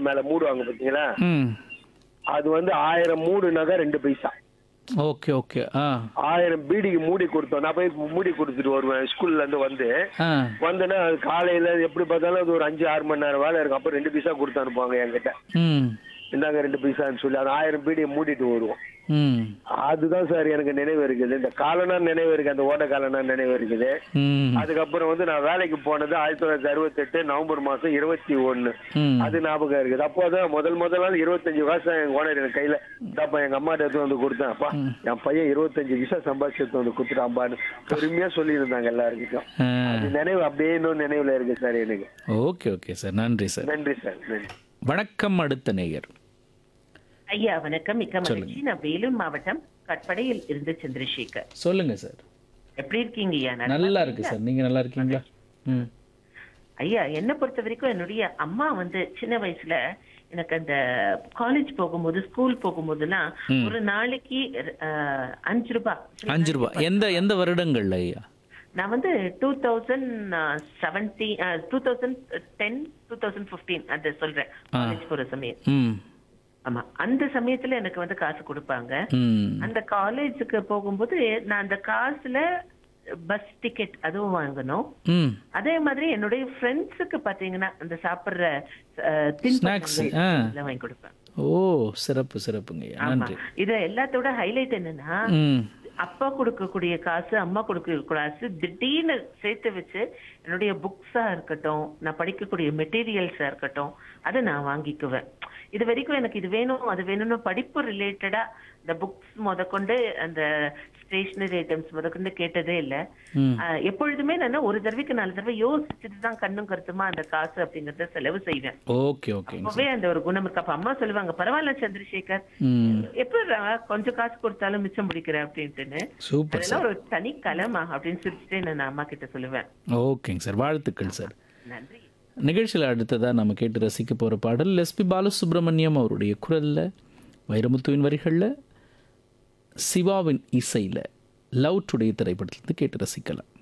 மேல மூடுவாங்க பாத்தீங்களா ம் அது வந்து ஆயிரம் மூடுனாக்கா ரெண்டு பைசா ஓகே ஓகே ஆ ஆயிரம் பீடிக்கு மூடி கொடுத்தோம் நான் போய் மூடி கொடுத்துட்டு வருவேன் ஸ்கூல்ல இருந்து வந்து ஆ வந்தேன்னா அது காலையில எப்படி பார்த்தாலும் அது ஒரு அஞ்சு ஆறு மணி நேரம் வேலை இருக்கும் அப்போ ரெண்டு பைசா கொடுத்து அனுப்புவாங்க என்கிட்ட ம் இந்தாங்க ரெண்டு பைசான்னு சொல்லி அது ஆயிரம் பீடியை மூடிட்டு வருவோம் ம் அதுதான் சார் எனக்கு நினைவு இருக்குது இந்த காலனா நினைவு இருக்கு அந்த ஓட்ட காலனா நினைவு இருக்குது ம் அதுக்கப்புறம் வந்து நான் வேலைக்கு போனது ஆயிரத்தி தொள்ளாயிரத்தி அறுபத்தெட்டு நவம்பர் மாசம் இருபத்தி ஒன்னு ம் அது ஞாபகம் இருக்குது அப்போதான் முதல் முதல் நாள் இருபத்தஞ்சு காசு எங்க ஓனர் எனக்கு கையில இதாப்பா எங்க அம்மா எடுத்து வந்து கொடுத்தேன் அப்பா என் பையன் இருபத்தஞ்சு விசா சம்பாதிச்சு எடுத்து வந்து கொடுத்துட்டாம்பான்னு பெருமையா சொல்லியிருந்தாங்க எல்லாருக்கிட்டும் ஆ அது நினைவு அப்படியே இன்னும் நினைவுல இருக்கு சார் எனக்கு ஓகே ஓகே சார் நன்றி சார் நன்றி சார் நன்றி வணக்கம் அடுத்த நேயர் ஐயா வணக்கம் மிக்க மகிழ்ச்சி நான் வேலூர் மாவட்டம் கட்படையில் இருந்து சந்திரசேகர் சொல்லுங்க சார் எப்படி இருக்கீங்க ஐயா நல்லா இருக்கு சார் நீங்க நல்லா இருக்கீங்களா ம் ஐயா என்னை பொறுத்த வரைக்கும் என்னுடைய அம்மா வந்து சின்ன வயசுல எனக்கு அந்த காலேஜ் போகும்போது ஸ்கூல் போகும்போதெல்லாம் ஒரு நாளைக்கு அஹ், அஞ்சு ரூபாய் அஞ்சு ரூபாய் எந்த எந்த வருடங்கள்ல ஐயா நான் வந்து two thousand seventy two thousand ten two thousand fifteen அது சொல்றேன் காலேஜ் போற சமயம் ம் ஆமா அந்த சமயத்துல எனக்கு வந்து காசு கொடுப்பாங்க ம் அந்த காலேஜுக்கு போகும்போது நான் அந்த காசுல பஸ் டிக்கெட் அதுவும் வாங்கணும் ம் அதே மாதிரி என்னுடைய ஃப்ரெண்ட்ஸுக்கு பாத்தீங்கன்னா அந்த சாப்பிடுற Snacks, ஆ. எல்லாம் வாங்கி கொடுப்பேன் ஓ சிறப்பு சிறப்புங்க ஐயா ஆமா நன்றி இது எல்லாத்தோட ஹைலைட் என்னன்னா ம் அப்பா கொடுக்கக்கூடிய காசு அம்மா கொடுக்கக்கூடிய காசு திடீர்னு சேர்த்து வச்சு என்னுடைய புக்ஸா இருக்கட்டும் நான் படிக்கக்கூடிய மெட்டீரியல்ஸா இருக்கட்டும் அதை நான் வாங்கிக்குவேன் இது வரைக்கும் எனக்கு இது வேணும் அது வேணும்னு படிப்பு ரிலேட்டடா இந்த புக்ஸ் முதற்கொண்டு அந்த ஸ்டேஷனரி ஐட்டம்ஸ் முதற்கொண்டு கேட்டதே இல்ல ம். ஆஹ் எப்பொழுதுமே நான் ஒரு தடவைக்கு நாலு தடவை யோசிச்சுட்டு தான் கண்ணும் கருத்துமா அந்த காசு அப்படிங்கறத செலவு செய்வேன் ஓகே ஓகேங்க அப்பவே அந்த ஒரு குணம் இருக்கு அப்ப அம்மா சொல்லுவாங்க பரவாயில்ல சந்திரசேகர் ம் எப்படிடா கொஞ்சம் காசு கொடுத்தாலும் மிச்சம் பிடிக்கிற அப்படின்ட்டுன்னு சூப்பர் சார் அதெல்லாம் ஒரு தனி கலமா அப்படின்னு சிரிச்சுட்டே நான் அம்மா கிட்ட சொல்லுவேன் ஓகேங்க சார் வாழ்த்துக்கள் சார் நன்றி நிகழ்ச்சியில் அடுத்ததாக நம்ம கேட்டு ரசிக்க போகிற பாடல் எஸ்பி பாலசுப்ரமணியம் அவருடைய குரலில் வைரமுத்துவின் வரிகளில் சிவாவின் இசையில் லவ் டுடே திரைப்படத்திலிருந்து கேட்டு ரசிக்கலாம்